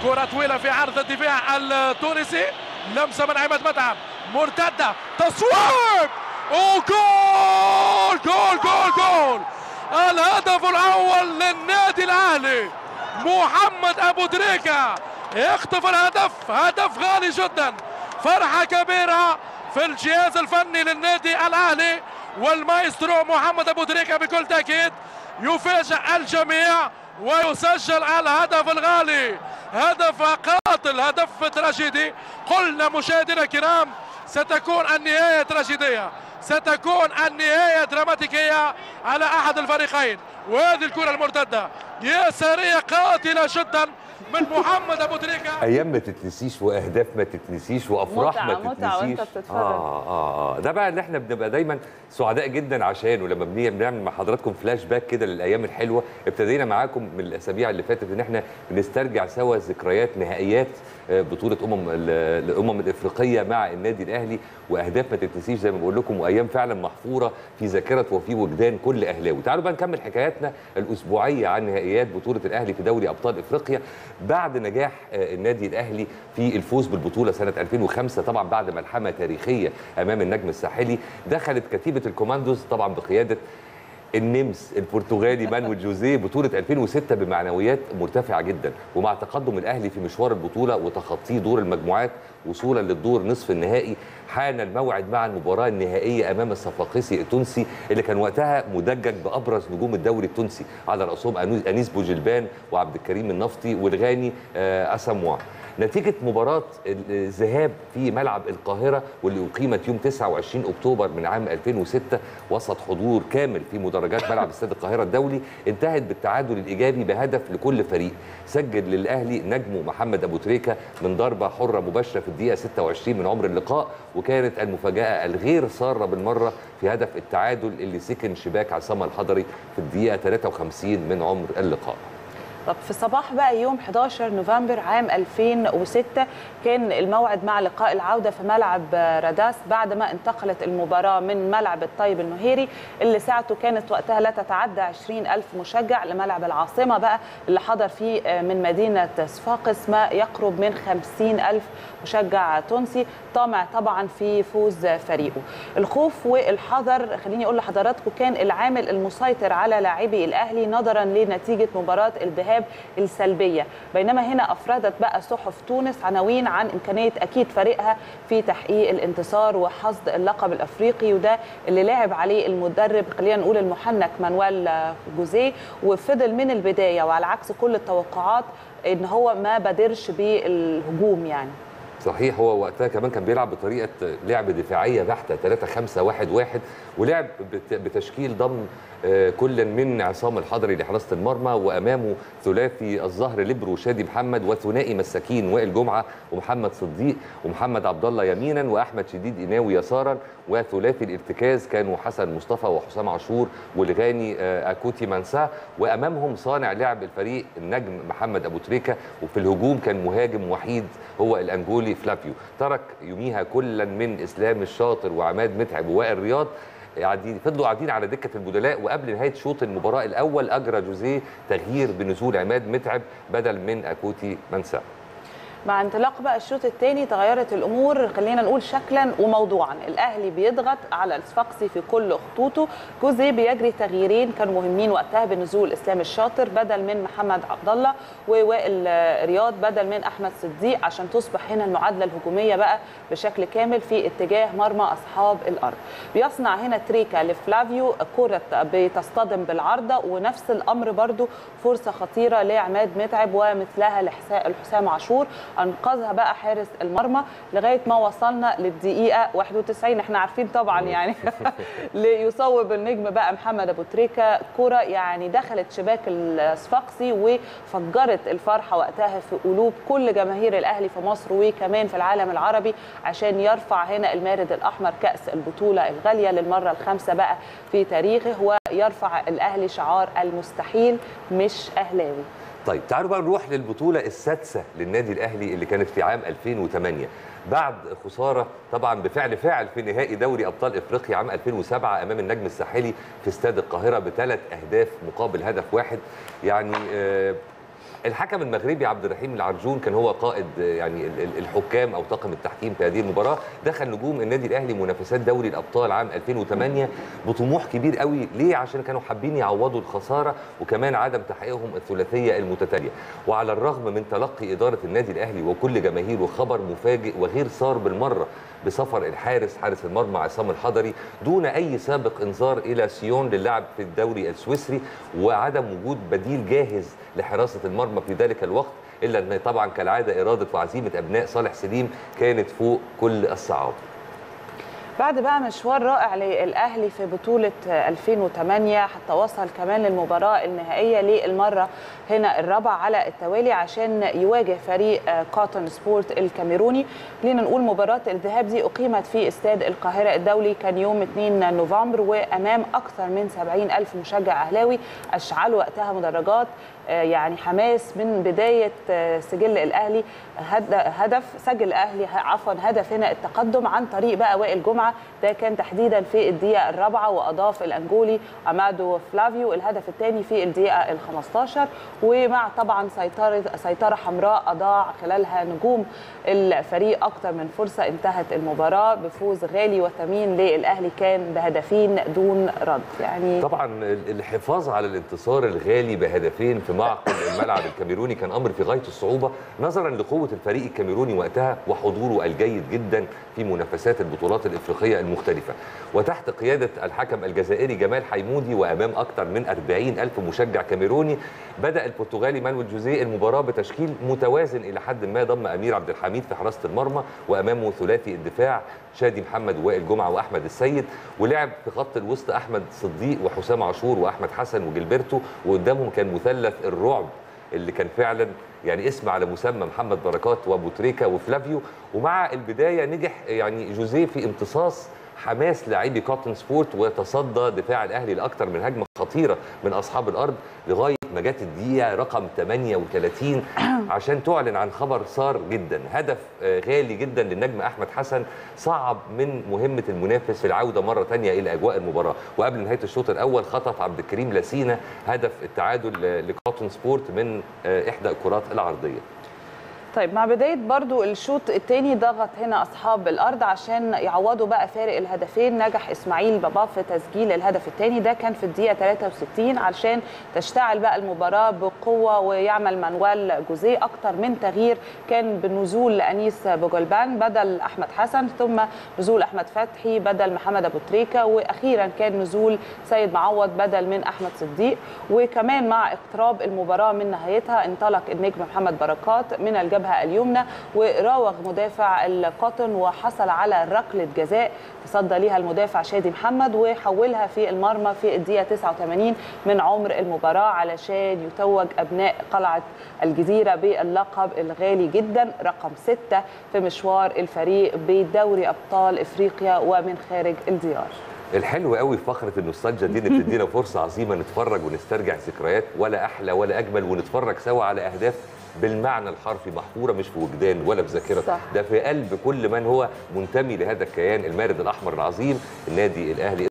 كرة طويلة في عرض الدفاع التونسي لمسة من عماد متعب مرتدة تصويب وجول جول جول جول الهدف الأول للنادي الأهلي محمد أبو تريكة يخطف الهدف هدف غالي جدا فرحة كبيرة في الجهاز الفني للنادي الأهلي والمايسترو محمد أبو تريكة بكل تأكيد يفاجئ الجميع ويسجل الهدف الغالي هدف قاتل هدف تراجيدي قلنا مشاهدينا الكرام ستكون النهاية تراجيدية ستكون النهاية دراماتيكية على أحد الفريقين وهذه الكرة المرتدة يسارية قاتلة جدا من محمد ابو تريكه ايام ما تتنسيش واهداف ما تتنسيش وافراح ما متعة- تتنسيش متعة وأنت بتتفرج. اه اه اه ده بقى اللي احنا بنبقى دايما سعداء جدا عشانه لما بنيجي بنعمل مع حضراتكم فلاش باك كده للايام الحلوه ابتدينا معاكم من الاسابيع اللي فاتت ان احنا بنسترجع سوا ذكريات نهائيات آه، بطوله امم ال- الامم الافريقيه مع النادي الاهلي واهداف ما تتنسيش زي ما بقول لكم وايام فعلا محفوره في ذاكره وفي وجدان كل اهلاوي تعالوا بقى نكمل حكاياتنا الاسبوعيه عن نهائيات بطوله الاهلي في دوري ابطال افريقيا بعد نجاح آه، النادي الاهلي في الفوز بالبطوله سنه 2005 طبعا بعد ملحمه تاريخيه امام النجم الساحلي دخلت كتيبه الكوماندوز طبعا بقياده النمس البرتغالي مانويل جوزيه بطولة 2006 بمعنويات مرتفعة جدا ومع تقدم الأهلي في مشوار البطولة وتخطيه دور المجموعات وصولا للدور نصف النهائي حان الموعد مع المباراة النهائية أمام الصفاقسي التونسي اللي كان وقتها مدجج بأبرز نجوم الدوري التونسي على رأسهم أنو- أنيس بوجلبان وعبد الكريم النفطي والغاني آه، أساموا نتيجة مباراة الذهاب في ملعب القاهرة واللي أقيمت يوم 29 أكتوبر من عام 2006 وسط حضور كامل في مدرجات ملعب استاد القاهرة الدولي انتهت بالتعادل الإيجابي بهدف لكل فريق سجل للأهلي نجمه محمد أبو تريكة من ضربة حرة مباشرة في الدقيقة 26 من عمر اللقاء وكانت المفاجأة الغير سارة بالمرة في هدف التعادل اللي سكن شباك عصام الحضري في الدقيقة 53 من عمر اللقاء طب في صباح بقى يوم 11 نوفمبر عام 2006 كان الموعد مع لقاء العودة في ملعب راداس بعد ما انتقلت المباراة من ملعب الطيب النهيري اللي ساعته كانت وقتها لا تتعدى 20 ألف مشجع لملعب العاصمة بقى اللي حضر فيه من مدينة صفاقس ما يقرب من 50 ألف مشجع تونسي طامع طبعا في فوز فريقه الخوف والحذر خليني أقول لحضراتكم كان العامل المسيطر على لاعبي الأهلي نظرا لنتيجة مباراة الذهاب السلبية بينما هنا أفردت بقى صحف تونس عناوين عن إمكانية أكيد فريقها في تحقيق الانتصار وحصد اللقب الأفريقي وده اللي لعب عليه المدرب خلينا نقول المحنك مانويل جوزيه وفضل من البداية وعلى عكس كل التوقعات ان هو ما بادرش بالهجوم يعني صحيح هو وقتها كمان كان بيلعب بطريقه لعب دفاعيه بحته 3 5 1 1 ولعب بت- بتشكيل ضم آه، كل من عصام الحضري لحراسه المرمى وامامه ثلاثي الظهر ليبرو شادي محمد وثنائي مساكين وائل جمعه ومحمد صديق ومحمد عبد الله يمينا واحمد شديد قناوي يسارا وثلاثي الارتكاز كانوا حسن مصطفى وحسام عاشور والغاني آه، اكوتي منساه وامامهم صانع لعب الفريق النجم محمد ابو تريكه وفي الهجوم كان مهاجم وحيد هو الانجولي فلافيو ترك يوميها كلا من اسلام الشاطر وعماد متعب ووائل رياض قاعدين فضلوا قاعدين على دكه البدلاء وقبل نهايه شوط المباراه الاول اجرى جوزيه تغيير بنزول عماد متعب بدل من اكوتي منساه مع انطلاق بقى الشوط الثاني تغيرت الامور خلينا نقول شكلا وموضوعا الاهلي بيضغط على الصفاقسي في كل خطوطه جوزيه بيجري تغييرين كانوا مهمين وقتها بنزول اسلام الشاطر بدل من محمد عبد الله ووائل رياض بدل من احمد صديق عشان تصبح هنا المعادله الهجوميه بقى بشكل كامل في اتجاه مرمى اصحاب الارض بيصنع هنا تريكا لفلافيو كره بتصطدم بالعارضه ونفس الامر برضو فرصه خطيره لعماد متعب ومثلها لحسا- لحسام عاشور انقذها بقى حارس المرمى لغايه ما وصلنا للدقيقه 91 احنا عارفين طبعا يعني ليصوب النجم بقى محمد ابو تريكه كره يعني دخلت شباك الصفاقسي وفجرت الفرحه وقتها في قلوب كل جماهير الاهلي في مصر وكمان في العالم العربي عشان يرفع هنا المارد الاحمر كاس البطوله الغاليه للمره الخامسه بقى في تاريخه ويرفع الاهلي شعار المستحيل مش اهلاوي طيب تعالوا بقى نروح للبطولة السادسة للنادي الأهلي اللي كانت في عام 2008 بعد خسارة طبعا بفعل فاعل في نهائي دوري أبطال إفريقيا عام 2007 أمام النجم الساحلي في استاد القاهرة بثلاث أهداف مقابل هدف واحد يعني آه الحكم المغربي عبد الرحيم العرجون كان هو قائد يعني ال- ال- الحكام او طاقم التحكيم في هذه المباراه دخل نجوم النادي الاهلي منافسات دوري الابطال عام 2008 بطموح كبير قوي ليه عشان كانوا حابين يعوضوا الخساره وكمان عدم تحقيقهم الثلاثيه المتتاليه وعلى الرغم من تلقي اداره النادي الاهلي وكل جماهيره خبر مفاجئ وغير صار بالمره بسفر الحارس حارس المرمى عصام الحضري دون اي سابق انذار الى سيون للعب في الدوري السويسري وعدم وجود بديل جاهز لحراسه المرمى في ذلك الوقت الا ان طبعا كالعاده اراده وعزيمه ابناء صالح سليم كانت فوق كل الصعاب بعد بقى مشوار رائع للاهلي في بطوله 2008 حتى وصل كمان للمباراه النهائيه للمره هنا الرابعه على التوالي عشان يواجه فريق كوتون سبورت الكاميروني خلينا نقول مباراه الذهاب دي اقيمت في استاد القاهره الدولي كان يوم 2 نوفمبر وامام اكثر من 70 الف مشجع اهلاوي اشعلوا وقتها مدرجات يعني حماس من بدايه سجل الاهلي هدف سجل الاهلي عفوا هدف هنا التقدم عن طريق بقى وائل جمعه ده كان تحديدا في الدقيقه الرابعه واضاف الانجولي امادو فلافيو الهدف الثاني في الدقيقه ال 15 ومع طبعا سيطره سيطره حمراء اضاع خلالها نجوم الفريق اكثر من فرصه انتهت المباراه بفوز غالي وثمين للاهلي كان بهدفين دون رد يعني طبعا الحفاظ على الانتصار الغالي بهدفين في معقل الملعب الكاميروني كان امر في غايه الصعوبه نظرا لقوه الفريق الكاميروني وقتها وحضوره الجيد جدا في منافسات البطولات الافريقيه المختلفه وتحت قياده الحكم الجزائري جمال حيمودي وامام اكثر من 40 الف مشجع كاميروني بدا البرتغالي مانويل جوزيه المباراه بتشكيل متوازن الى حد ما ضم امير عبد الحميد في حراسه المرمى وامامه ثلاثي الدفاع شادي محمد ووائل جمعه واحمد السيد ولعب في خط الوسط احمد صديق وحسام عاشور واحمد حسن وجilberto وقدامهم كان مثلث الرعب اللي كان فعلا يعني اسم على مسمى محمد بركات وابو تريكه وفلافيو ومع البدايه نجح يعني جوزيه في امتصاص حماس لاعبي كوتن سبورت وتصدى دفاع الاهلي لاكثر من هجمه خطيره من اصحاب الارض لغايه ما جت الدقيقه رقم 38 عشان تعلن عن خبر صار جدا هدف غالي جدا للنجم احمد حسن صعب من مهمه المنافس في العوده مره ثانيه الى اجواء المباراه وقبل نهايه الشوط الاول خطف عبد الكريم لاسينا هدف التعادل لكوتن سبورت من احدى الكرات العرضيه طيب مع بدايه برضو الشوط الثاني ضغط هنا اصحاب الارض عشان يعوضوا بقى فارق الهدفين نجح اسماعيل بابا في تسجيل الهدف الثاني ده كان في الدقيقه 63 علشان تشتعل بقى المباراه بقوه ويعمل مانويل جوزيه اكتر من تغيير كان بنزول لانيس بوجلبان بدل احمد حسن ثم نزول احمد فتحي بدل محمد ابو تريكه واخيرا كان نزول سيد معوض بدل من احمد صديق وكمان مع اقتراب المباراه من نهايتها انطلق النجم محمد بركات من الجبهه الجبهه اليمنى وراوغ مدافع القطن وحصل على ركله جزاء تصدى ليها المدافع شادي محمد وحولها في المرمى في الدقيقه 89 من عمر المباراه علشان يتوج ابناء قلعه الجزيره باللقب الغالي جدا رقم 6 في مشوار الفريق بدوري ابطال افريقيا ومن خارج الديار. الحلو قوي في فقره النوستالجيا دي ان بتدينا فرصه عظيمه نتفرج ونسترجع ذكريات ولا احلى ولا اجمل ونتفرج سوا على اهداف بالمعنى الحرفي محفوره مش في وجدان ولا في ذاكره صح. ده في قلب كل من هو منتمي لهذا الكيان المارد الاحمر العظيم النادي الاهلي